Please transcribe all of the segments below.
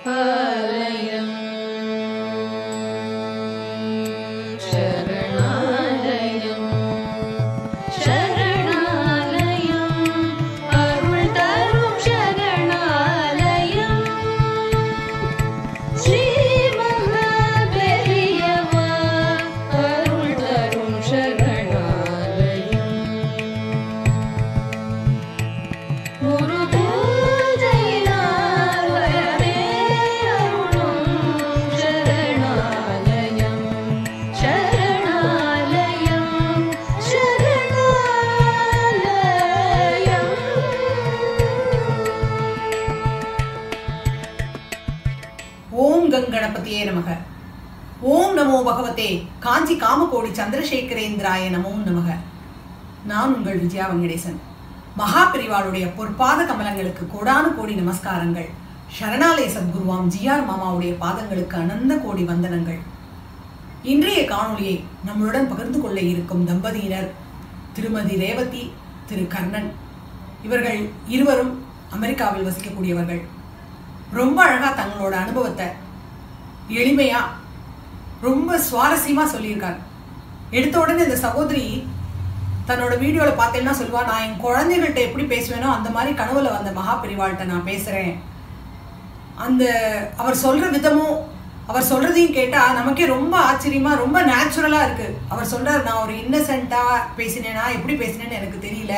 ஆலயம் சரணாலயம் சரணாலயம் அருள் தரும் சரணாலயம் ஸ்ரீ மகாபெரியவா அருள் தரும் சரணாலயம் குரு பூஜையினால் வரவே அருளும் சரணாலயம் சரணாலயம் சரணாலயம் ஓம் கங்கணபதியே நமக ஓம் நமோ பகவதே காஞ்சி காமகோடி சந்திரசேகரேந்திராய நமோ நமக நான் உங்கள் விஜயா வெங்கடேசன் மகாபிரிவாளுடைய பொற்பாத கமலங்களுக்கு கோடானு கோடி நமஸ்காரங்கள் சரணாலய சத்குருவாம் ஜிஆர் மாமாவுடைய பாதங்களுக்கு அனந்த கோடி வந்தனங்கள் இன்றைய காணொளியை நம்மளுடன் பகிர்ந்து கொள்ள இருக்கும் தம்பதியினர் திருமதி ரேவதி திரு கர்ணன் இவர்கள் இருவரும் அமெரிக்காவில் வசிக்கக்கூடியவர்கள் ரொம்ப அழகா தங்களோட அனுபவத்தை எளிமையா ரொம்ப சுவாரஸ்யமா சொல்லியிருக்காங்க எடுத்த உடனே இந்த சகோதரி தன்னோட வீடியோல பார்த்தேன்னா சொல்லுவா நான் என் குழந்தைகள்கிட்ட எப்படி பேசுவேனோ அந்த மாதிரி கனவுல வந்த மகா பெரிவாள்கிட்ட நான் பேசுறேன் அந்த அவர் சொல்ற விதமும் அவர் சொல்றதையும் கேட்டா நமக்கே ரொம்ப ஆச்சரியமா ரொம்ப நேச்சுரலா இருக்கு அவர் சொல்றாரு நான் ஒரு இன்னசென்ட்டா பேசினேனா எப்படி பேசினேன்னு எனக்கு தெரியல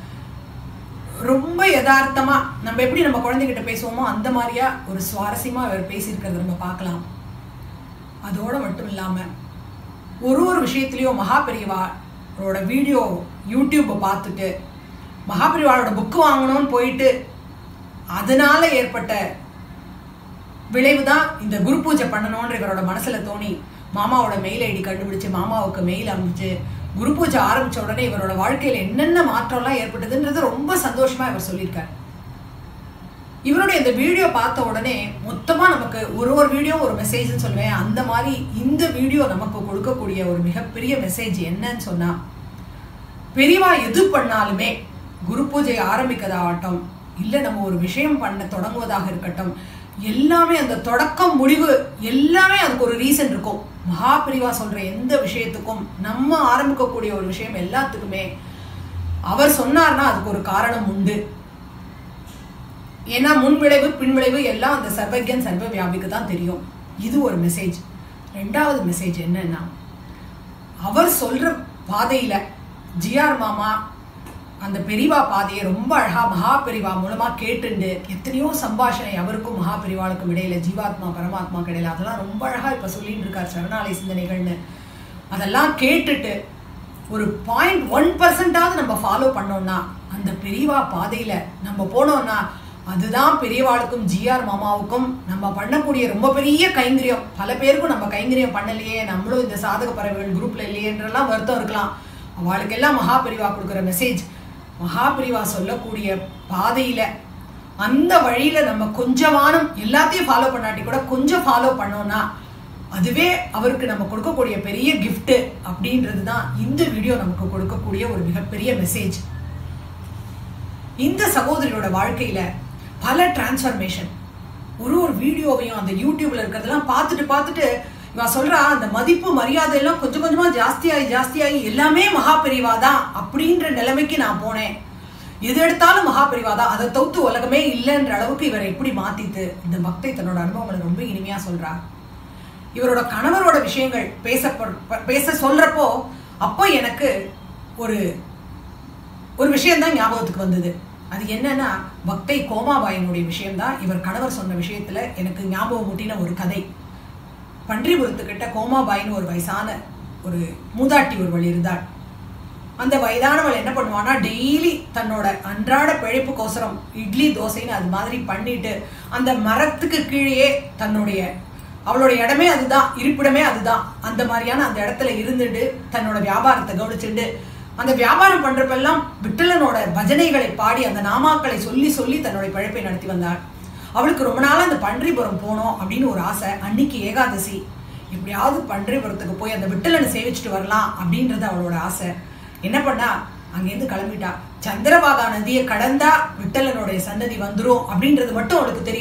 ரொம்ப யதார்த்தமா நம்ம எப்படி நம்ம குழந்தைகிட்ட பேசுவோமோ அந்த மாதிரியா ஒரு சுவாரஸ்யமா அவர் பேசியிருக்கிறத நம்ம பார்க்கலாம் அதோட மட்டும் இல்லாம ஒரு ஒரு விஷயத்துலயும் மகாபெரிவாளோட வீடியோ யூடியூப்பை பார்த்துட்டு மகாபெரிவாளோட புக்கு வாங்கணும்னு போயிட்டு அதனால ஏற்பட்ட விளைவு தான் இந்த குரு பூஜை பண்ணணும்ன்ற இவரோட மனசுல தோணி மாமாவோட மெயில் ஐடி கண்டுபிடிச்சு மாமாவுக்கு மெயில் அனுப்பிச்சு குரு பூஜை ஆரம்பிச்ச உடனே இவரோட வாழ்க்கையில என்னென்ன மாற்றம்லாம் ஏற்பட்டதுன்றது ரொம்ப சந்தோஷமா இவர் சொல்லியிருக்காரு இவருடைய இந்த வீடியோ பார்த்த உடனே மொத்தமா நமக்கு ஒரு ஒரு வீடியோ ஒரு மெசேஜ்னு சொல்லுவேன் அந்த மாதிரி இந்த வீடியோ நமக்கு கொடுக்கக்கூடிய ஒரு மிகப்பெரிய மெசேஜ் என்னன்னு சொன்னா பெரியவா எது பண்ணாலுமே குரு பூஜை ஆரம்பிக்கதாகட்டும் இல்ல நம்ம ஒரு விஷயம் பண்ண தொடங்குவதாக இருக்கட்டும் எல்லாமே அந்த தொடக்கம் முடிவு எல்லாமே அதுக்கு ஒரு ரீசன் இருக்கும் மகா பெரிவா சொல்ற எந்த விஷயத்துக்கும் நம்ம ஆரம்பிக்கக்கூடிய ஒரு விஷயம் எல்லாத்துக்குமே அவர் சொன்னார்னா அதுக்கு ஒரு காரணம் உண்டு ஏன்னா முன் விளைவு பின் விளைவு எல்லாம் அந்த சர்வஜன் சர்வ வியாபிக்கு தான் தெரியும் இது ஒரு மெசேஜ் ரெண்டாவது மெசேஜ் என்னன்னா அவர் சொல்ற பாதையில ஜிஆர் மாமா அந்த பெரிவா பாதையை ரொம்ப அழகா மகா பெரிவா மூலமா கேட்டுண்டு எத்தனையோ சம்பாஷணை அவருக்கும் மகா பெரிவாளுக்கும் இடையில ஜீவாத்மா பரமாத்மா இடையில அதெல்லாம் ரொம்ப அழகா இப்ப சொல்லிட்டு இருக்கார் சரணாலய சிந்தனைகள்னு அதெல்லாம் கேட்டுட்டு ஒரு பாயிண்ட் ஒன் பர்சன்டாவது நம்ம ஃபாலோ பண்ணோம்னா அந்த பெரியவா பாதையில நம்ம போனோம்னா அதுதான் பெரியவாளுக்கும் ஜிஆர் மாமாவுக்கும் நம்ம பண்ணக்கூடிய ரொம்ப பெரிய கைங்கரியம் பல பேருக்கும் நம்ம கைங்கரியம் பண்ணலையே நம்மளும் இந்த சாதக பறவைகள் குரூப்ல இல்லையேன்றெல்லாம் வருத்தம் இருக்கலாம் அவளுக்கெல்லாம் மகா பெரிவா கொடுக்குற மெசேஜ் மகா பெரிவா சொல்லக்கூடிய பாதையில அந்த வழியில நம்ம கொஞ்சமானும் எல்லாத்தையும் ஃபாலோ பண்ணாட்டி கூட கொஞ்சம் ஃபாலோ பண்ணோம்னா அதுவே அவருக்கு நம்ம கொடுக்கக்கூடிய பெரிய gift அப்படின்றது தான் இந்த வீடியோ நமக்கு கொடுக்கக்கூடிய ஒரு மிகப்பெரிய மெசேஜ் இந்த சகோதரியோட வாழ்க்கையில பல டிரான்ஸ்ஃபர்மேஷன் ஒரு ஒரு வீடியோவையும் அந்த யூடியூப்ல இருக்கிறதெல்லாம் பார்த்துட்டு பார்த்துட்டு இவ சொல்றா அந்த மதிப்பு மரியாதை எல்லாம் கொஞ்சம் கொஞ்சமா ஜாஸ்தியாகி ஜாஸ்தியாகி எல்லாமே மகா பெரிவா தான் அப்படின்ற நிலைமைக்கு நான் போனேன் எது எடுத்தாலும் மகா பெரிவா தான் அதை தவிர்த்து உலகமே இல்லைன்ற அளவுக்கு இவரை எப்படி மாத்திட்டு இந்த பக்தை தன்னோட அனுபவங்களை ரொம்ப இனிமையா சொல்றா இவரோட கணவரோட விஷயங்கள் பேசப்ப பேச சொல்றப்போ அப்போ எனக்கு ஒரு ஒரு விஷயம்தான் ஞாபகத்துக்கு வந்தது அது என்னன்னா பக்தை கோமாபாயினுடைய விஷயம்தான் இவர் கணவர் சொன்ன விஷயத்துல எனக்கு ஞாபகம் ஊட்டின ஒரு கதை பன்றிபுரத்துக்கிட்ட கோமாபாயின்னு ஒரு வயசான ஒரு மூதாட்டி ஒருவள் இருந்தாள் அந்த வயதானவள் என்ன பண்ணுவான்னா டெய்லி தன்னோட அன்றாட பிழைப்புக்கோசரம் இட்லி தோசைன்னு அது மாதிரி பண்ணிட்டு அந்த மரத்துக்கு கீழேயே தன்னுடைய அவளோட இடமே அதுதான் இருப்பிடமே அதுதான் அந்த மாதிரியான அந்த இடத்துல இருந்துட்டு தன்னோட வியாபாரத்தை கவனிச்சுட்டு அந்த வியாபாரம் பண்றப்பெல்லாம் விட்டலனோட பஜனைகளை பாடி அந்த நாமாக்களை சொல்லி சொல்லி தன்னுடைய பிழைப்பை நடத்தி வந்தாள் அவளுக்கு ரொம்ப நாளா அந்த பன்றிபுரம் போனோம் அப்படின்னு ஒரு ஆசை அன்னைக்கு ஏகாதசி எப்படியாவது பன்றிபுரத்துக்கு போய் அந்த விட்டலனை சேவிச்சுட்டு வரலாம் அப்படின்றது அவளோட ஆசை என்ன பண்ணா அங்கேருந்து கிளம்பிட்டா சந்திரபாகா நதியை கடந்தா விட்டலனுடைய சன்னதி வந்துரும் அப்படின்றது மட்டும் அவளுக்கு தெரியும்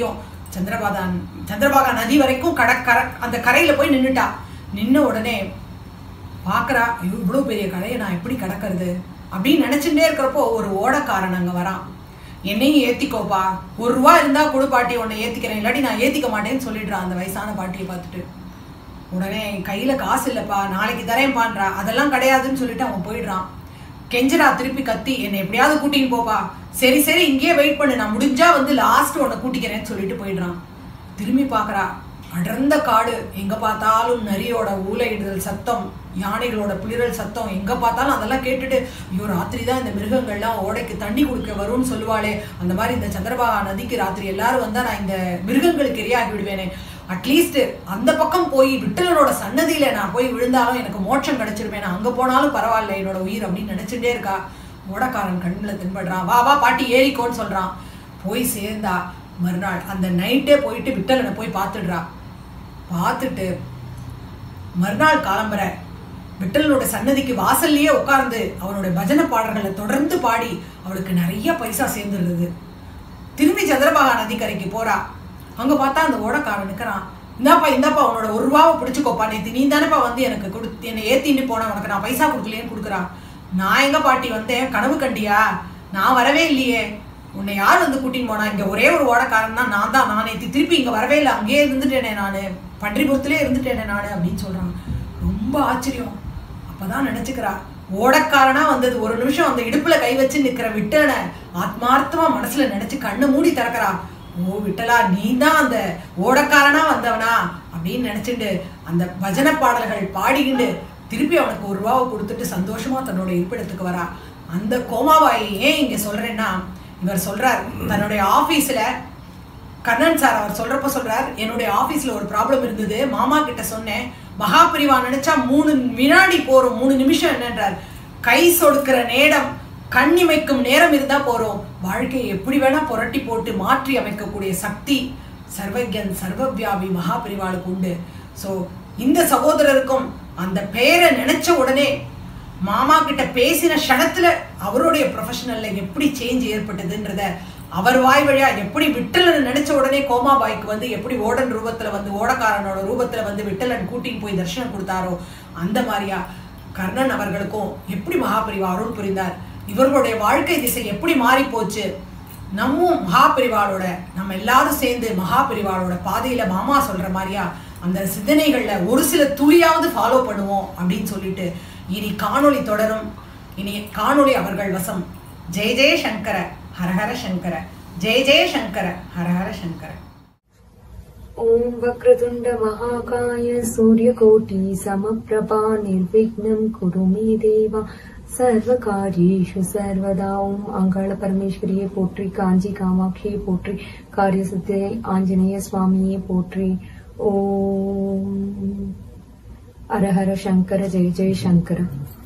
சந்திரபாகா சந்திரபாகா நதி வரைக்கும் கட கர அந்த கரையில போய் நின்னுட்டா நின்ன உடனே பார்க்கறா ஐயோ இவ்வளோ பெரிய கரையை நான் எப்படி கடக்கிறது அப்படின்னு நினைச்சுட்டே இருக்கிறப்போ ஒரு ஓடக்காரன் அங்க வரான் என்னையும் ஏத்திக்கோப்பா ஒரு ரூபா இருந்தா கொடு பாட்டி உன்னை ஏத்திக்கிறேன் இல்லாட்டி நான் ஏத்திக்க மாட்டேன்னு சொல்லிடுறான் அந்த வயசான பாட்டியை பார்த்துட்டு உடனே கையில காசு இல்லப்பா நாளைக்கு தரேன்பான்றா அதெல்லாம் கிடையாதுன்னு சொல்லிட்டு அவன் போயிடுறான் கெஞ்சரா திருப்பி கத்தி என்னை எப்படியாவது கூட்டின்னு போப்பா சரி சரி இங்கேயே வெயிட் பண்ணு நான் முடிஞ்சா வந்து லாஸ்ட் உன்னை கூட்டிக்கிறேன்னு சொல்லிட்டு போயிடுறான் திரும்பி பார்க்கறா அடர்ந்த காடு எங்க பார்த்தாலும் நரியோட ஊலையிடுதல் சத்தம் யானைகளோட பிளிரல் சத்தம் எங்க பார்த்தாலும் அதெல்லாம் கேட்டுட்டு ஐயோ ராத்திரி தான் இந்த மிருகங்கள்லாம் ஓடைக்கு தண்ணி குடிக்க வரும்னு சொல்லுவாளே அந்த மாதிரி இந்த சந்திரபாகா நதிக்கு ராத்திரி எல்லாரும் வந்தா நான் இந்த மிருகங்களுக்கு இரையாகி விடுவேனே அட்லீஸ்ட் அந்த பக்கம் போய் விட்டலனோட சன்னதியில நான் போய் விழுந்தாலும் எனக்கு மோட்சம் கிடைச்சிருவேன் நான் அங்க போனாலும் பரவாயில்ல என்னோட உயிர் அப்படின்னு நினைச்சுட்டே இருக்கா ஓடக்காரன் கண்ணுல தென்படுறான் வா வா பாட்டி ஏறிக்கோன்னு சொல்றான் போய் சேர்ந்தா மறுநாள் அந்த நைட்டே போயிட்டு விட்டலனை போய் பார்த்துடுறா பார்த்துட்டு மறுநாள் காலம்பர விட்டலனோட சன்னதிக்கு வாசல்லையே உட்கார்ந்து அவனோட பஜனை பாடல்களை தொடர்ந்து பாடி அவளுக்கு நிறைய பைசா சேர்ந்துடுறது திரும்பி சந்திரபாகா நதிக்கரைக்கு போறா அங்க பார்த்தா அந்த ஓடக்காரன் நிக்கிறான் இந்தாப்பா இந்தாப்பா உன்னோட ஒரு ரூபாவை பிடிச்சுக்கோப்பா நேத்து நீ தானேப்பா வந்து எனக்கு கொடு என்னை ஏத்திட்டு போன உனக்கு நான் பைசா கொடுக்கலையேன்னு கொடுக்குறான் நான் எங்க பாட்டி வந்தேன் கனவு கண்டியா நான் வரவே இல்லையே உன்னை யார் வந்து கூட்டின்னு போனா இங்க ஒரே ஒரு ஓடக்காரன் தான் நான் தான் நான் நேத்து திருப்பி இங்க வரவே இல்லை அங்கேயே இருந்துட்டேனே நானு பன்றிபுரத்திலே இருந்துட்டேனே நானு அப்படின்னு சொல்றான் ரொம்ப ஆச்சரியம் அப்பதான் நினைச்சுக்கிறா ஓடக்காரனா வந்தது ஒரு நிமிஷம் அந்த இடுப்புல கை வச்சு நிக்கிற விட்டன ஆத்மார்த்தமா மனசுல நினைச்சு கண்ணை மூடி திறக்கிறா ஓ விட்டலா நீ தான் அந்த ஓடக்காரனா வந்தவனா அப்படின்னு நினைச்சுட்டு அந்த பஜனை பாடல்கள் பாடிக்கிண்டு திருப்பி அவனுக்கு ஒரு ரூபாவை கொடுத்துட்டு சந்தோஷமா தன்னோட இருப்பிடத்துக்கு வரா அந்த கோமாபாயை ஏன் இங்க சொல்றேன்னா இவர் சொல்றார் தன்னுடைய ஆபீஸ்ல கண்ணன் சார் அவர் சொல்றப்ப சொல்றார் என்னுடைய ஆபீஸ்ல ஒரு ப்ராப்ளம் இருந்தது மாமா கிட்ட சொன்னேன் மகாபிரிவா நினைச்சா மூணு வினாடி போறோம் மூணு நிமிஷம் என்னன்றார் கை சொடுக்கிற நேரம் கண்ணிமைக்கும் நேரம் இருந்தா போறோம் வாழ்க்கையை எப்படி வேணா புரட்டி போட்டு மாற்றி அமைக்கக்கூடிய சக்தி சர்வஜன் சர்வவியாபி மகாபிரிவாளுக்கு உண்டு ஸோ இந்த சகோதரருக்கும் அந்த பெயரை நினைச்ச உடனே மாமா கிட்ட பேசின க்ஷணத்துல அவருடைய ப்ரொஃபஷனல்ல எப்படி சேஞ்ச் ஏற்பட்டதுன்றத அவர் வாய் வழியா எப்படி விட்டலன் நினைச்ச உடனே கோமாபாய்க்கு வந்து எப்படி ஓடன் ரூபத்துல வந்து ஓடக்காரனோட ரூபத்துல வந்து விட்டலன் கூட்டின்னு போய் தரிசனம் கொடுத்தாரோ அந்த மாதிரியா கர்ணன் அவர்களுக்கும் எப்படி மகாபிரிவா அருள் புரிந்தார் இவர்களுடைய வாழ்க்கை திசை எப்படி மாறி போச்சு நம்மும் மகாபிரிவாளோட நம்ம எல்லாரும் சேர்ந்து மகாபிரிவாளோட பாதையில மாமா சொல்ற மாதிரியா அந்த சிந்தனைகள்ல ஒரு சில துளியாவது ஃபாலோ பண்ணுவோம் அப்படின்னு சொல்லிட்டு இனி காணொளி தொடரும் இனி காணொளி அவர்கள் வசம் ஜெய ஜெய சங்கர ஹரஹர சங்கர ஜெய ஜெய சங்கர ஹரஹர சங்கர ॐ वक्रतुण्डमहाकाय सूर्यकोटि समप्रभा निर्विघ्नं कुरु मे देव सर्वकार्येषु सर्वदा ॐ अङ्गाळपरमेश्वरिये पोट्रि काञ्जी कामाक्षिये पोट्रि कार्यसिद्धे आञ्जनेय स्वामिये पोट्रि ॐ हर हर शङ्कर जय जय शङ्कर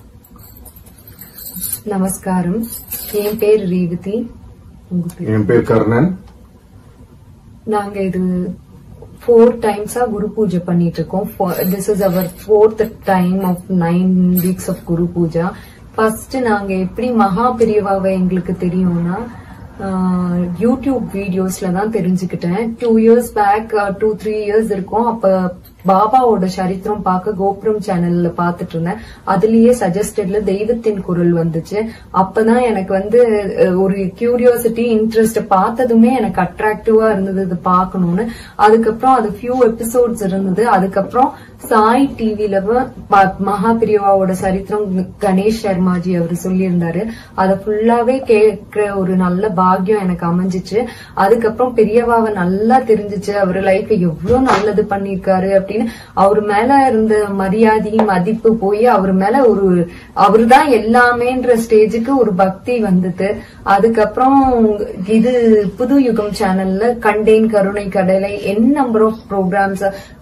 நமஸ்காரம் என் பேர் ரேவதி உங்க பேர் என் பேர் கர்ணன் நாங்க இது ஃபோர் டைம்ஸா குரு பூஜை பண்ணிட்டு இருக்கோம் this is our fourth time of nine weeks of guru puja first நாங்க எப்படி மகா பெரியவாவை எங்களுக்கு தெரியும்னா ஆஹ், யூடியூப் வீடியோஸ்ல தான் தெரிஞ்சுக்கிட்டேன் two years back two three years இருக்கும் அப்ப பாபாவோட சரித்திரம் பார்க்க கோபுரம் சேனல்ல பாத்துட்டு இருந்தேன் அதுலயே சஜஸ்டட்ல தெய்வத்தின் குரல் வந்துச்சு அப்பதான் எனக்கு வந்து அஹ், ஒரு கியூரியாசிட்டி இன்ட்ரெஸ்ட் பார்த்ததுமே எனக்கு அட்ராக்டிவா இருந்தது இது பார்க்கணும்னு அதுக்கப்புறம் அது ஃபியூ எபிசோட்ஸ் இருந்தது அதுக்கப்புறம் சாய் டிவில மகாபிரியாவோட சரித்திரம் கணேஷ் சர்மாஜி அவர் சொல்லியிருந்தாரு அதை ஃபுல்லாவே கேட்கிற ஒரு நல்ல பாக்கியம் எனக்கு அமைஞ்சிச்சு அதுக்கப்புறம் பெரியவாவை நல்லா தெரிஞ்சுச்சு அவர் லைஃப் எவ்வளவு நல்லது பண்ணிருக்காரு அப்படின்னு அவர் மேல இருந்த மரியாதை மதிப்பு போய் அவர் மேல ஒரு அவர்தான் எல்லாமேன்ற ஸ்டேஜுக்கு ஒரு பக்தி வந்தது அதுக்கப்புறம் இது புது யுகம் சேனல்ல கண்டேன் கருணை கடலை என் நம்பர் ஆஃப் ப்ரோக்ராம்ஸ்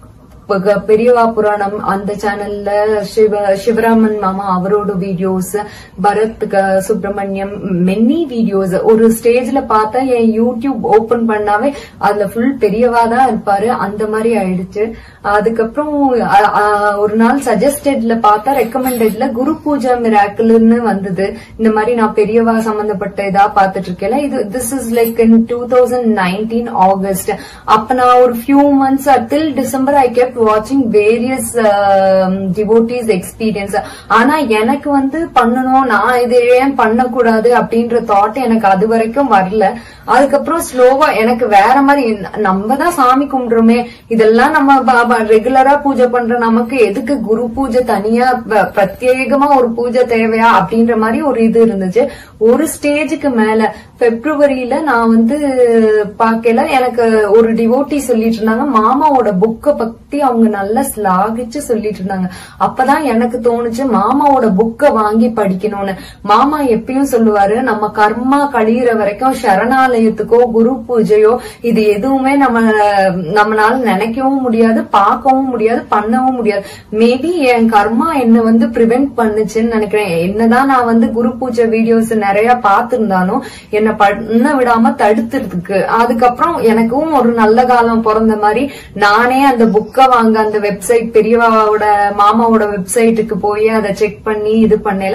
ப- பெரியவா புராணம் அந்த சேனல்ல சிவ சிவராமன் மாமா அவரோட வீடியோஸ் பரத் க- சுப்பிரமணியம் மெனி வீடியோஸ் ஒரு ஸ்டேஜ்ல பார்த்தா என் யூடியூப் ஓபன் பண்ணாவே அதுல ஃபுல் பெரியவா தான் இருப்பாரு அந்த மாதிரி ஆயிடுச்சு அதுக்கப்புறம் அ- அ- ஒரு நாள் சஜஸ்டட்ல பார்த்தா ரெக்கமெண்டட்ல குரு பூஜா மிராக்கிள்னு வந்தது இந்த மாதிரி நான் பெரியவா சம்பந்தப்பட்ட இதா பார்த்துட்டு இருக்கேன் இது this is like in two thousand nineteen August அப்ப நான் ஒரு few months till December I kept வாட்சிங் வேரியஸ் டிவோட்டிஸ் எக்ஸ்பீரியன்ஸ் ஆனா எனக்கு வந்து பண்ணணும் நான் இது ஏன் பண்ணக்கூடாது அப்படின்ற தாட் எனக்கு அது வரைக்கும் வரல அதுக்கப்புறம் ஸ்லோவா எனக்கு வேற மாதிரி நம்ம தான் சாமி கும்பிடுறோமே இதெல்லாம் நம்ம பாபா ரெகுலரா பூஜை பண்ற நமக்கு எதுக்கு குரு பூஜை தனியா ப- பிரத்யேகமா ஒரு பூஜை தேவையா அப்படின்ற மாதிரி ஒரு இது இருந்துச்சு ஒரு ஸ்டேஜுக்கு மேல பிப்ரவரியில நான் வந்து பார்க்கல எனக்கு ஒரு டிவோட்டி சொல்லிட்டு இருந்தாங்க மாமாவோட புக்க பத்தி அவங்க நல்லா ஸ்லாகிச்சு சொல்லிட்டு இருந்தாங்க அப்பதான் எனக்கு தோணுச்சு மாமாவோட புக்க வாங்கி படிக்கணும்னு மாமா எப்பயும் சொல்லுவாரு நம்ம கர்மா கழியிற வரைக்கும் சரணாலயத்துக்கோ குரு பூஜையோ இது எதுவுமே நம்ம நம்மளால நினைக்கவும் முடியாது பார்க்கவும் முடியாது பண்ணவும் முடியாது மேபி என் கர்மா என்ன வந்து பிரிவென்ட் பண்ணுச்சுன்னு நினைக்கிறேன் என்னதான் நான் வந்து குரு பூஜை வீடியோஸ் நிறைய பார்த்திருந்தாலும் என்ன பண்ண விடாம தடுத்துறதுக்கு அதுக்கப்புறம் எனக்கும் ஒரு நல்ல காலம் பிறந்த மாதிரி நானே அந்த புக்கை வாங்க அந்த வெப்சைட் பெரியவாவோட மாமாவோட வெப்சைட்டுக்கு போய் அதை செக் பண்ணி இது பண்ணல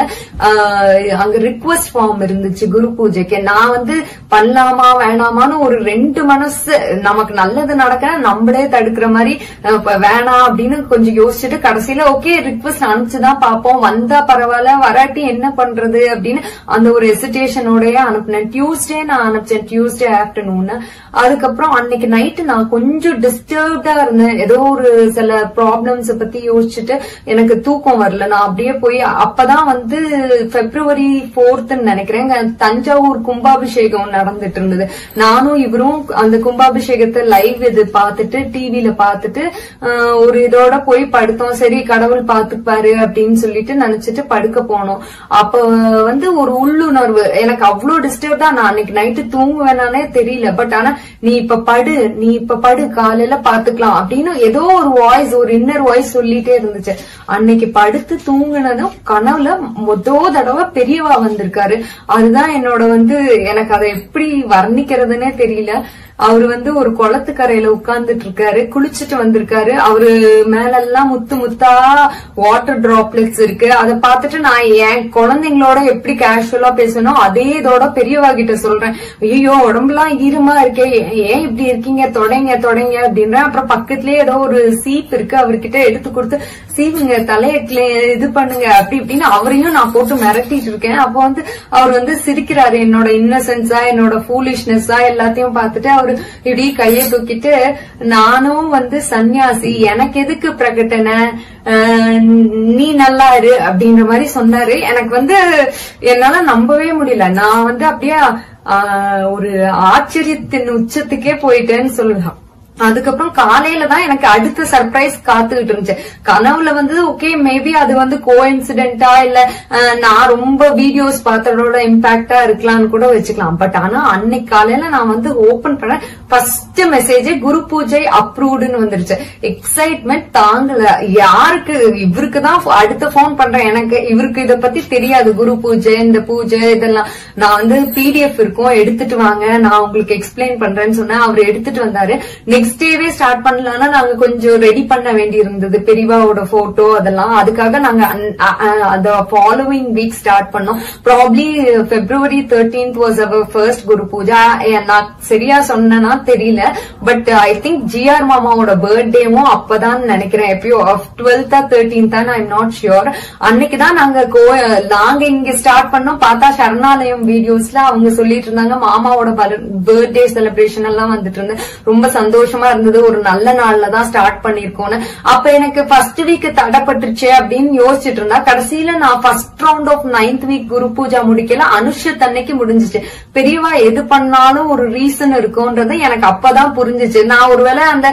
ஆஹ் அங்க ரிக்வெஸ்ட் ஃபார்ம் இருந்துச்சு குரு பூஜைக்கு நான் வந்து பண்ணலாமா வேணாமான்னு ஒரு ரெண்டு மனசு நமக்கு நல்லது நடக்க நம்மளே தடுக்கிற மாதிரி அஹ், இப்ப வேணாம் அப்படின்னு கொஞ்சம் யோசிச்சுட்டு கடைசியில ஓகே ரிக்வெஸ்ட் அனுப்பிச்சுதான் பாப்போம் வந்தா பரவாயில்ல வராட்டி என்ன பண்றது அப்படின்னு அந்த ஒரு எசிட்டேஷனோடய அனுப்புனேன் டியூஸ்டே நான் அனுப்பிச்சேன் டியூஸ்டே ஆஃப்டர்நூன் அதுக்கப்புறம் அன்னைக்கு நைட்டு நான் கொஞ்சம் டிஸ்டர்ப்டா இருந்தேன் ஏதோ ஒரு சில ப்ராப்ளம்ஸ் பத்தி யோசிச்சுட்டு எனக்கு தூக்கம் வரல நான் அப்படியே போய் அப்பதான் வந்து பிப்ரவரி போர்த்னு நினைக்கிறேன் இங்க தஞ்சாவூர் கும்பாபிஷேகம் நடந்துட்டு இருந்தது நானும் இவரும் அந்த கும்பாபிஷேகத்தை லைவ் இது பார்த்துட்டு டிவில பார்த்துட்டு ஆஹ், ஒரு இதோட போய் படுத்தோம் சரி கடவுள் பாத்துப்பாரு அப்படின்னு சொல்லிட்டு நினைச்சிட்டு படுக்க போனோம் அப்ப வந்து ஒரு உள்ளுணர்வு எனக்கு அவ்வளவு டிஸ்டர்ப்டா நான் அன்னைக்கு நைட்டு தூங்குவேனானே தெரியல பட் ஆனா நீ இப்ப படு நீ இப்ப படு காலையில பாத்துக்கலாம் அப்படின்னு ஏதோ ஒரு வாய்ஸ் ஒரு இன்னர் வாய்ஸ் சொல்லிட்டே இருந்துச்சு அன்னைக்கு படுத்து தூங்குனதும் கனவுல மொதோ தடவை பெரியவா வந்திருக்காரு அதுதான் என்னோட வந்து எனக்கு அதை எப்படி வர்ணிக்கிறதுனே தெரியல அவரு வந்து ஒரு குளத்துக்கரையில உட்கார்ந்துட்டு இருக்காரு குளிச்சுட்டு வந்திருக்காரு அவரு மேலெல்லாம் முத்து முத்தா வாட்டர் டிராப்லெட்ஸ் இருக்கு அதை பார்த்துட்டு நான் என் குழந்தைங்களோட எப்படி கேஷுவலா பேசணும் அதே இதோட பெரியவா கிட்ட சொல்றேன் ஐயோ உடம்புலாம் ஈரமா இருக்கே ஏன் இப்படி இருக்கீங்க தொடங்க தொடங்க அப்படின்றேன் அப்புறம் பக்கத்துலயே ஏதோ ஒரு சீப் இருக்கு அவர்கிட்ட எடுத்து கொடுத்து சீவுங்க தலைய clean- இது பண்ணுங்க அப்படி இப்படின்னு அவரையும் நான் போட்டு மிரட்டிட்டு இருக்கேன் அப்போ வந்து அவர் வந்து சிரிக்கிறாரு என்னோட இன்னசென்ஸா என்னோட ஃபூலிஷ்னஸா எல்லாத்தையும் பார்த்துட்டு அவரு இப்படி கையை தூக்கிட்டு நானும் வந்து சன்னியாசி எனக்கு எதுக்கு பிரகடனை அஹ், நீ நல்லா இரு அப்படின்ற மாதிரி சொன்னாரு எனக்கு வந்து என்னால நம்பவே முடியல நான் வந்து அப்படியே ஆஹ், ஒரு ஆச்சரியத்தின் உச்சத்துக்கே போயிட்டேன்னு சொல்லுவேன் அதுக்கப்புறம் காலையில தான் எனக்கு அடுத்த சர்ப்ரைஸ் காத்துக்கிட்டு இருந்துச்சு கனவுல வந்து ஓகே மேபி அது வந்து கோ இன்சிடென்டா இல்ல அஹ், நான் ரொம்ப வீடியோஸ் பார்த்ததோட இம்பாக்டா இருக்கலாம்னு கூட வச்சுக்கலாம் பட் ஆனா அன்னைக்கு காலையில நான் வந்து ஓபன் பண்ண ஃபர்ஸ்ட் மெசேஜ் குரு பூஜை அப்ரூவ்டுன்னு வந்துருச்சு எக்ஸைட்மெண்ட் தாங்கல யாருக்கு இவருக்கு தான் அடுத்த போன் பண்றேன் எனக்கு இவருக்கு இத பத்தி தெரியாது குரு பூஜை இந்த பூஜை இதெல்லாம் நான் வந்து பிடிஎஃப் இருக்கும் எடுத்துட்டு வாங்க நான் உங்களுக்கு எக்ஸ்பிளைன் பண்றேன்னு சொன்னேன் அவர் எடுத்துட்டு வந்தாரு நெக்ஸ்ட் டேவே ஸ்டார்ட் பண்ணலாம்னா நாங்க கொஞ்சம் ரெடி பண்ண வேண்டி இருந்தது பெரியவாவோட போட்டோ அதெல்லாம் அதுக்காக நாங்க அன்- அ- அ- அந்த ஃபாலோவிங் வீக் ஸ்டார்ட் பண்ணோம் probably February thirteenth was our first guru puja ஏ, நான் சரியா சொன்னேன்னா தெரியல பட் ஐ திங்க் ஜிஆர் மாமாவோட பர்த்டேவும் அப்பதான் நினைக்கிறேன் எப்பயோ டுவெல்த்தா தேர்டீன்த்தா ஐம் நாட் ஷியோர் அன்னைக்கு தான் நாங்க கோ நாங்க இங்க ஸ்டார்ட் பண்ணோம் பார்த்தா சரணாலயம் வீடியோஸ்ல அவங்க சொல்லிட்டு இருந்தாங்க மாமாவோட பர்த்டே செலிப்ரேஷன் எல்லாம் வந்துட்டு இருந்து ரொம்ப சந்தோஷமா இருந்தது ஒரு நல்ல நாள்ல தான் ஸ்டார்ட் பண்ணிருக்கோம்னு அப்ப எனக்கு ஃபர்ஸ்ட் வீக் தடைப்பட்டுருச்சே அப்படின்னு யோசிச்சுட்டு இருந்தா கடைசியில நான் first round of ninth week guru puja முடிக்கல அனுஷத் அன்னைக்கு முடிஞ்சுச்சு பெரியவா எது பண்ணாலும் ஒரு ரீசன் இருக்கும்ன்றது எனக்கு அப்பதான் புரிஞ்சுச்சு நான் ஒருவேளை அந்த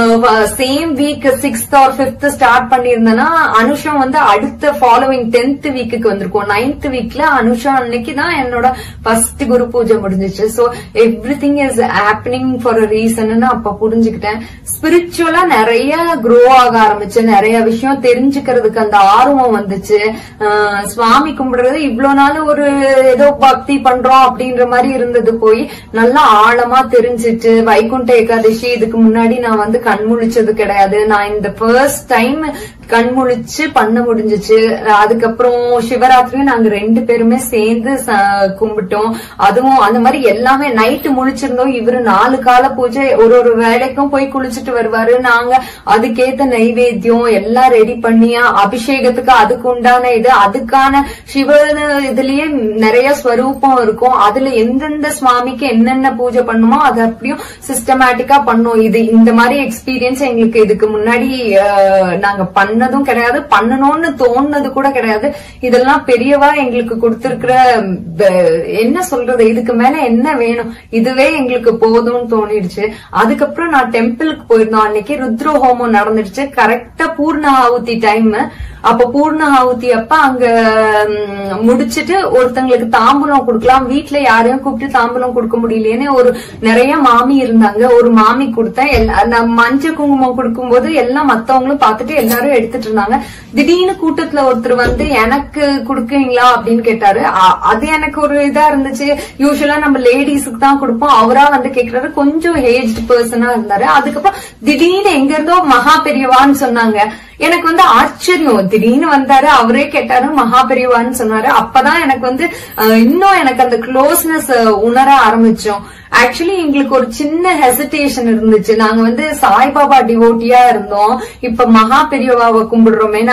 same week sixth or fifth start பண்ணியிருந்தேன்னா அனுஷம் வந்து அடுத்த ஃபாலோவிங் டென்த் வீக்குக்கு வந்திருக்கும் நைன்த் வீக்ல அனுஷா அன்னைக்கு தான் என்னோட ஃபர்ஸ்ட் குரு பூஜை முடிஞ்சுச்சு so everything is happening for a reason அப்ப புரிஞ்சு புரிஞ்சுக்கிட்டேன் ஸ்பிரிச்சுவலா நிறைய க்ரோ ஆக ஆரம்பிச்சு நிறைய விஷயம் தெரிஞ்சுக்கிறதுக்கு அந்த ஆர்வம் வந்துச்சு ஆஹ் சுவாமி கும்பிடுறது இவ்வளவு நாள் ஒரு ஏதோ பக்தி பண்றோம் அப்படின்ற மாதிரி இருந்தது போய் நல்லா ஆழமா தெரிஞ்சிட்டு வைகுண்ட ஏகாதசி இதுக்கு முன்னாடி நான் வந்து கண் முழிச்சது கிடையாது நான் இந்த ஃபர்ஸ்ட் டைம் கண் முழிச்சு பண்ண முடிஞ்சுச்சு அதுக்கப்புறம் சிவராத்திரியும் நாங்க ரெண்டு பேருமே சேர்ந்து ச- கும்பிட்டோம் அதுவும் அந்த மாதிரி எல்லாமே நைட்டு முழிச்சிருந்தோம் இவரு நாலு கால பூஜை ஒரு ஒரு வேலைக்கும் போய் குளிச்சுட்டு வருவாரு நாங்க அதுக்கேத்த நைவேத்தியம் எல்லாம் ரெடி பண்ணி அபிஷேகத்துக்கு அதுக்கு உண்டான இது அதுக்கான சிவ இதுலயே நிறைய ஸ்வரூபம் இருக்கும் அதுல எந்தெந்த சுவாமிக்கு என்னென்ன பூஜை பண்ணுமோ அது அப்படியும் சிஸ்டமேட்டிக்கா பண்ணோம் இது இந்த மாதிரி எக்ஸ்பீரியன்ஸ் எங்களுக்கு இதுக்கு முன்னாடி அஹ், நாங்க பண்ணதும் கிடையாது பண்ணணும்னு தோணுனது கூட கிடையாது இதெல்லாம் பெரியவா எங்களுக்கு கொடுத்திருக்கிற ப- என்ன சொல்றது இதுக்கு மேல என்ன வேணும் இதுவே எங்களுக்கு போதும்னு தோணிடுச்சு அதுக்கப்புறம் நான் டெம்பிளுக்கு போயிருந்தோம் அன்னைக்கு ருத்ர ஹோமம் நடந்துடுச்சு கரெக்டா பூர்ண ஆவுத்தி டைம் அப்ப பூர்ண ஆவுத்தி அப்ப அங்க ம், முடிச்சிட்டு ஒருத்தங்களுக்கு தாம்பூலம் கொடுக்கலாம் வீட்ல யாரையும் கூப்பிட்டு தாம்பூலம் கொடுக்க முடியலையேன்னு ஒரு நிறைய மாமி இருந்தாங்க ஒரு மாமி கொடுத்தேன் எல்லா- நான் மஞ்சள் குங்குமம் கொடுக்கும்போது எல்லாம் மத்தவங்களும் பார்த்துட்டு எல்லாரும் எடுத்துட்டு இருந்தாங்க திடீர்னு கூட்டத்துல ஒருத்தர் வந்து எனக்கு கொடுக்குறீங்களா அப்படின்னு கேட்டாரு அ- அது எனக்கு ஒரு இதா இருந்துச்சு யூஸ்வலா நம்ம லேடிஸுக்கு தான் கொடுப்போம் அவரா வந்து கேக்குறாரு கொஞ்சம் ஏஜ்டு பர்சனா இருந்தாரு அதுக்கப்புறம் திடீர்னு எங்க இருந்தோ மகா பெரியவான்னு சொன்னாங்க எனக்கு வந்து ஆச்சரியம் திடீர்னு வந்தாரு அவரே கேட்டாரு மகா பெரியவான்னு சொன்னாரு அப்பதான் எனக்கு வந்து அஹ், இன்னும் எனக்கு அந்த க்ளோஸ்னஸ் உணர ஆரம்பிச்சோம் ஆக்சுவலி எங்களுக்கு ஒரு சின்ன ஹெசிடேஷன் இருந்துச்சு நாங்க வந்து சாய்பாபா டிவோட்டியா இருந்தோம் இப்ப மகா பெரியவாவை கும்பிடுறோமே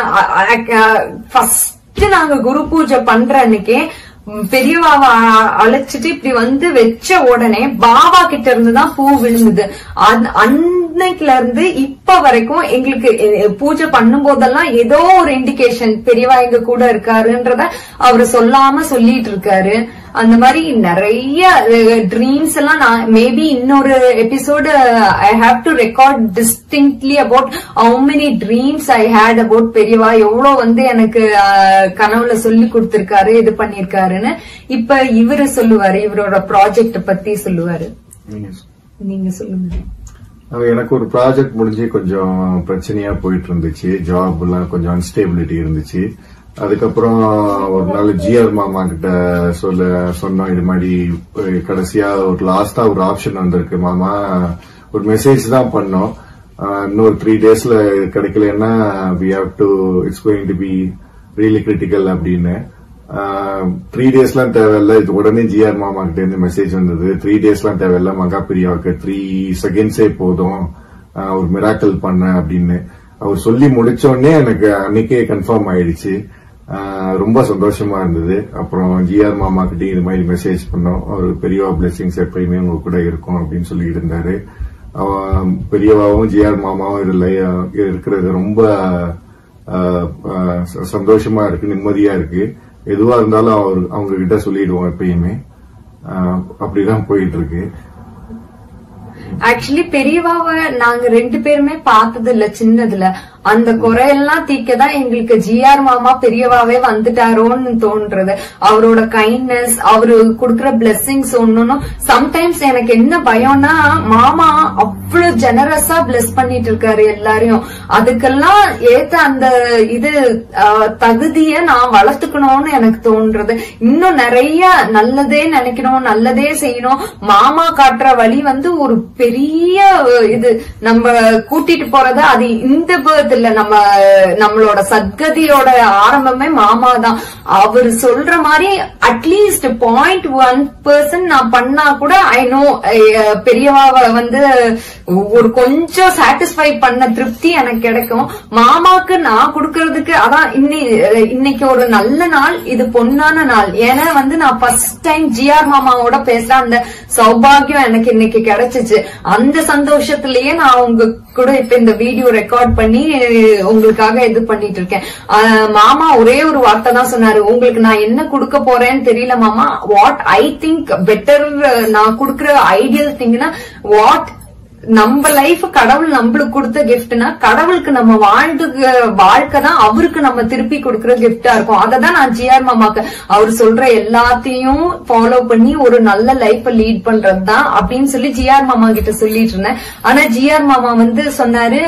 ஃபர்ஸ்ட் நாங்க குரு பூஜை பண்ற அன்னைக்கே ம், பெரியவாவை அ- அழைச்சிட்டு இப்படி வந்து வச்ச உடனே பாபா கிட்ட இருந்து தான் பூ விழுந்தது அந்த- அன்னைக்குல இருந்து இப்ப வரைக்கும் எங்களுக்கு எ- பூஜை பண்ணும் போதெல்லாம் ஏதோ ஒரு இண்டிகேஷன் பெரியவா எங்க கூட இருக்காருன்றத அவரு சொல்லாம சொல்லிட்டு இருக்காரு அந்த மாதிரி நிறைய ட்ரீம்ஸ் எல்லாம் நான் மேபி இன்னொரு episode I have to record distinctly about how many dreams I had about Periyava எவ்வளவு வந்து எனக்கு அஹ், கனவுல சொல்லி கொடுத்திருக்காரு இது பண்ணிருக்காருன்னு இப்ப இவரு சொல்லுவாரு இவரோட ப்ராஜெக்ட் பத்தி சொல்லுவாரு நீங்க நீங்க சொல்லுங்க அது எனக்கு ஒரு ப்ராஜெக்ட் முடிஞ்சு கொஞ்சம் பிரச்சனையா போயிட்டு இருந்துச்சு ஜாப் எல்லாம் கொஞ்சம் அன்ஸ்டேபிலிட்டி இருந்துச்சு அதுக்கப்புறம் ஒரு நாள் ஜிஆர் மாமா கிட்ட சொல்ல சொன்னோம் இது மாதிரி அஹ், கடைசியா ஒரு லாஸ்டா ஒரு ஆப்ஷன் வந்திருக்கு மாமா ஒரு மெசேஜ் தான் பண்ணோம் அஹ், இன்னொரு த்ரீ டேஸ்ல கிடைக்கலன்னா we have to it's going to be really critical அப்படின்னு த்ரீ டேஸ்லாம் தேவையில்ல இது உடனே ஜிஆர் மாமா கிட்ட இருந்து மெசேஜ் வந்தது த்ரீ டேஸ்லாம் தேவையில்ல மகா பிரியாவுக்கு த்ரீ செகண்ட்ஸே போதும் ஆஹ் ஒரு மிராக்கல் பண்ண அப்படின்னு அவர் சொல்லி முடிச்ச உடனே எனக்கு அன்னைக்கே கன்ஃபார்ம் ஆயிடுச்சு ஆஹ் ரொம்ப சந்தோஷமா இருந்தது அப்புறம் ஜிஆர் மாமா கிட்ட இது மாதிரி மெசேஜ் பண்ணோம் அவர் பெரியவா பிளெஸிங்ஸ் எப்பயுமே உங்க கூட இருக்கும் அப்படின்னு சொல்லிட்டு இருந்தாரு அவன் பெரியவாவும் ஜிஆர் மாமாவும் இதுல இருக்கிறது ரொம்ப ஆஹ் ஆஹ் ச- சந்தோஷமா இருக்கு நிம்மதியா இருக்கு எதுவா இருந்தாலும் அவர் அவங்க கிட்ட சொல்லிடுவோம் எப்பயுமே ஆஹ் அப்படிதான் போயிட்டு இருக்கு ஆக்சுவலி பெரியவாவை நாங்க ரெண்டு பேருமே பார்த்தது இல்ல சின்னதுல அந்த குறையெல்லாம் தீக்க தான் எங்களுக்கு ஜிஆர் மாமா பெரியவாவே வந்துட்டாரோன்னு தோன்றது அவரோட கைண்ட்னஸ் அவரு கொடுக்கிற பிளெஸிங்ஸ் ஒண்ணும் சம்டைம்ஸ் எனக்கு என்ன பயம்னா மாமா அவ்வளவு ஜெனரஸா பிளெஸ் பண்ணிட்டு இருக்காரு எல்லாரையும் அதுக்கெல்லாம் ஏத்த அந்த இது ஆஹ், தகுதிய நான் வளர்த்துக்கணும்னு எனக்கு தோன்றது இன்னும் நிறைய நல்லதே நினைக்கணும் நல்லதே செய்யணும் மாமா காட்டுற வழி வந்து ஒரு பெரிய அஹ், இது நம்ம கூட்டிட்டு போறது அது இந்த பேர்த் இல்ல நம்ம நம்மளோட சத்கதியோட ஆரம்பமே மாமா தான் அவர் சொல்ற மாதிரி அட்லீஸ்ட் பாயிண்ட் ஒன் பர்சன்ட் நான் பண்ணா கூட ஐ நோ பெரியவாவை வந்து ஒரு கொஞ்சம் சாட்டிஸ்ஃபை பண்ண திருப்தி எனக்கு கிடைக்கும் மாமாக்கு நான் கொடுக்கறதுக்கு அதான் இன்னி இன்னைக்கு ஒரு நல்ல நாள் இது பொன்னான நாள் ஏன்னா வந்து நான் ஃபர்ஸ்ட் டைம் ஜிஆர் மாமாவோட பேசுற அந்த சௌபாகியம் எனக்கு இன்னைக்கு கிடைச்சிச்சு அந்த சந்தோஷத்திலேயே நான் உங்க கூட இப்ப இந்த வீடியோ ரெக்கார்ட் பண்ணி உங்களுக்காக இது பண்ணிட்டு இருக்கேன் ஆஹ் மாமா ஒரே ஒரு வார்த்தை தான் சொன்னாரு உங்களுக்கு நான் என்ன கொடுக்க போறேன்னு தெரியல மாமா வாட் ஐ திங்க் பெட்டர் நான் கொடுக்கிற ஐடியல் திங்னா வாட் நம்ம லைஃப் கடவுள் நம்மளுக்கு கொடுத்த கிஃப்ட்னா கடவுளுக்கு நம்ம வாழ்ந்து வாழ்க்கை தான் அவருக்கு நம்ம திருப்பி கொடுக்கிற கிஃப்டா இருக்கும் அதை தான் நான் ஜிஆர் மாமாக்கு அவர் சொல்ற எல்லாத்தையும் ஃபாலோ பண்ணி ஒரு நல்ல லைஃப் லீட் பண்றது தான் அப்படின்னு சொல்லி ஜிஆர் மாமா கிட்ட சொல்லிட்டு இருந்தேன் ஆனா ஜிஆர் மாமா வந்து சொன்னாரு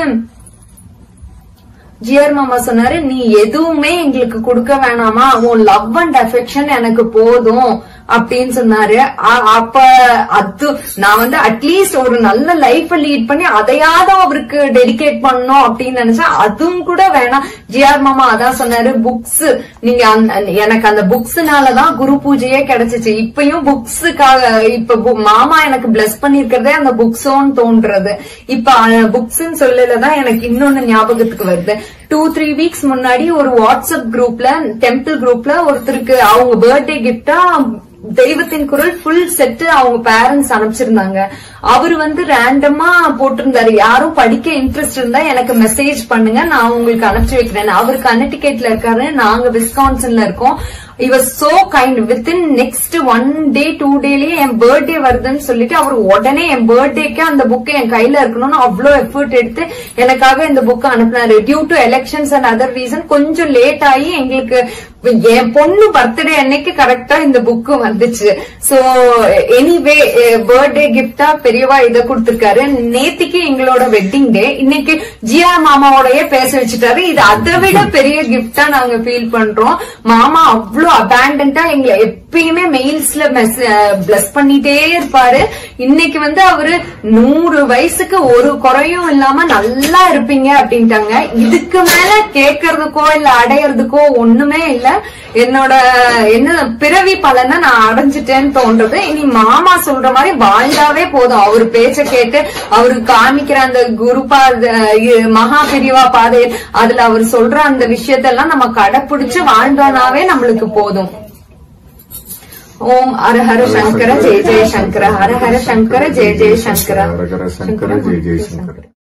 ஜிஆர் மாமா சொன்னாரு நீ எதுவுமே எங்களுக்கு கொடுக்க வேணாமா உன் லவ் அண்ட் அஃபெக்ஷன் எனக்கு போதும் அப்படின்னு சொன்னாரு அ- அப்ப அது நான் வந்து அட்லீஸ்ட் ஒரு நல்ல லைஃப் லீட் பண்ணி அதையாவது அவருக்கு டெடிகேட் பண்ணணும் அப்படின்னு நினைச்சேன் அதுவும் கூட வேணாம் ஜிஆர் மாமா அதான் சொன்னாரு புக்ஸ் நீங்க அந்த- எனக்கு அந்த புக்ஸ்னாலதான் குரு பூஜையே கிடைச்சிச்சு இப்பயும் புக்ஸுக்காக இப்ப bu- மாமா எனக்கு பிளஸ் பண்ணிருக்கிறதே அந்த புக்ஸோன்னு தோன்றது இப்ப புக்ஸ் சொல்லலதான் எனக்கு இன்னொன்னு ஞாபகத்துக்கு வருது டூ த்ரீ வீக்ஸ் முன்னாடி ஒரு வாட்ஸ்அப் குரூப்ல டெம்பிள் குரூப்ல ஒருத்தருக்கு அவங்க பர்த்டே கிஃப்டா தெய்வத்தின் குரல் ஃபுல் செட்டு அவங்க பேரண்ட்ஸ் அனுப்பிச்சிருந்தாங்க அவர் வந்து ரேண்டமா போட்டிருந்தாரு யாரும் படிக்க இன்ட்ரெஸ்ட் இருந்தா எனக்கு மெசேஜ் பண்ணுங்க நான் உங்களுக்கு அனுப்பிச்சு வைக்கிறேன் அவர் கனடிகேட்ல இருக்காரு நாங்க விஸ்கான்சன்ல இருக்கோம் இவர் so kind within next one day two டேலயே என் பர்த்டே வருதுன்னு சொல்லிட்டு அவர் உடனே என் பர்த்டேக்கு அந்த புக் என் கையில இருக்கணும்னு அவ்வளவு எஃபர்ட் எடுத்து எனக்காக இந்த புக் அனுப்பினாரு due to elections and other reason கொஞ்சம் லேட் ஆகி எங்களுக்கு என் பொண்ணு பர்த்டே அன்னைக்கு கரெக்டா இந்த புக் வந்துச்சு சோ எனிவே பர்த்டே கிஃப்டா பெரியவா இத கொடுத்திருக்காரு நேத்திக்கு எங்களோட வெட்டிங் டே இன்னைக்கு ஜியா மாமாவோடய பேச வச்சுட்டாரு இது அதை விட பெரிய கிஃப்டா நாங்க ஃபீல் பண்றோம் மாமா அவ்வளவு அபேண்டன்டா எங்களை எப்பயுமே மெயில்ஸ்ல பிளஸ் பண்ணிட்டே இருப்பாரு இன்னைக்கு வந்து அவரு நூறு வயசுக்கு ஒரு குறையும் இல்லாம நல்லா இருப்பீங்க அப்படின்ட்டாங்க இதுக்கு மேல கேட்கறதுக்கோ இல்ல அடையறதுக்கோ ஒண்ணுமே இல்ல என்னோட என்ன பிறவி பலனை நான் அடைஞ்சிட்டேன்னு தோன்றது இனி மாமா சொல்ற மாதிரி வாழ்ந்தாவே போதும் அவர் பேச்ச கேட்டு அவரு காமிக்கிற அந்த குருபா மகா பிரிவா பாதை அதுல அவர் சொல்ற அந்த விஷயத்தெல்லாம் நம்ம கடைபிடிச்சு வாழ்ந்தோம்னாவே நம்மளுக்கு போதும் ஓம் ஹர ஹர சங்கர ஜெய ஜெய சங்கர ஹர ஹர சங்கர ஜெய ஜெய சங்கர ஹர ஹர சங்கர ஜெய ஜெய சங்கர